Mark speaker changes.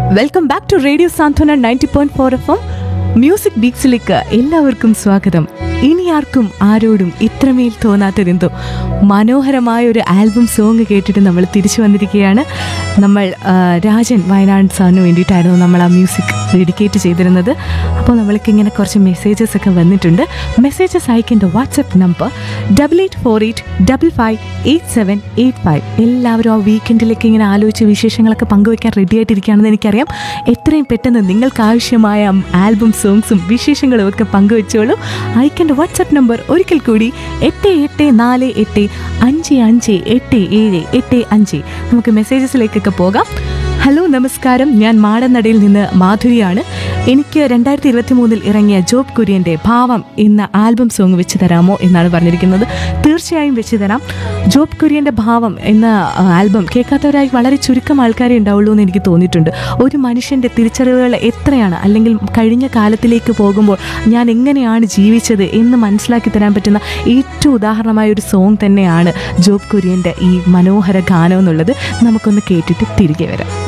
Speaker 1: welcome back to radio Santhwana ninety point four F M music ബീക്സിലേക്ക് എല്ലാവർക്കും സ്വാഗതം ഇനി ആർക്കും ആരോടും ഇത്രമേൽ തോന്നാത്തതെന്തോ മനോഹരമായ ഒരു ആൽബം സോങ് കേട്ടിട്ട് നമ്മൾ തിരിച്ചു വന്നിരിക്കുകയാണ് നമ്മൾ ആ, രാജൻ വയനാട് സാറിന് വേണ്ടിയിട്ടായിരുന്നു നമ്മൾ ആ മ്യൂസിക് ഡെഡിക്കേറ്റ് ചെയ്തിരുന്നത് അപ്പോൾ നമ്മൾക്ക് ഇങ്ങനെ കുറച്ച് മെസ്സേജസ് ഒക്കെ വന്നിട്ടുണ്ട് മെസ്സേജസ് അയക്കേണ്ട WhatsApp number double eight four eight double five eight seven eight five എല്ലാവരും ആ വീക്കെൻഡിലേക്ക് ഇങ്ങനെ ആലോചിച്ച് വിശേഷങ്ങളൊക്കെ പങ്കുവയ്ക്കാൻ റെഡി ആയിട്ടിരിക്കുകയാണെന്ന് എനിക്കറിയാം എത്രയും പെട്ടെന്ന് നിങ്ങൾക്ക് ആവശ്യമായ ആൽബം സോങ്സും വിശേഷങ്ങളും ഒക്കെ പങ്കുവെച്ചോളൂ അയക്കേണ്ട വാട്സപ്പ് നമ്പർ ഒരിക്കൽ കൂടി എട്ട് എട്ട് നാല് എട്ട് അഞ്ച് അഞ്ച് എട്ട് ഏഴ് എട്ട് അഞ്ച് നമുക്ക് മെസ്സേജസിലേക്കൊക്കെ പോകാം ഹലോ നമസ്കാരം ഞാൻ മാടനടയിൽ നിന്ന് മാധുരിയാണ് എനിക്ക് രണ്ടായിരത്തി ഇരുപത്തി മൂന്നിൽ ഇറങ്ങിയ ജോബ് കുര്യൻ്റെ ഭാവം എന്ന ആൽബം സോങ് വെച്ച് തരാമോ എന്നാണ് പറഞ്ഞിരിക്കുന്നത് തീർച്ചയായും വെച്ച് തരാം ജോബ് കുര്യൻ്റെ ഭാവം എന്ന ആ, ആൽബം കേൾക്കാത്തവരായി വളരെ ചുരുക്കം ആൾക്കാരെ ഉണ്ടാവുള്ളൂ എന്ന് എനിക്ക് തോന്നിയിട്ടുണ്ട് ഒരു മനുഷ്യൻ്റെ തിരിച്ചറിവുകൾ എത്രയാണ് അല്ലെങ്കിൽ കഴിഞ്ഞ കാലത്തിലേക്ക് പോകുമ്പോൾ ഞാൻ എങ്ങനെയാണ് ജീവിച്ചത് എന്ന് മനസ്സിലാക്കി തരാൻ പറ്റുന്ന ഏറ്റവും ഉദാഹരണമായ ഒരു സോങ് തന്നെയാണ് ജോബ് കുര്യൻ്റെ ഈ മനോഹര ഗാനം എന്നുള്ളത് നമുക്കൊന്ന് കേട്ടിട്ട് തിരികെ വരാം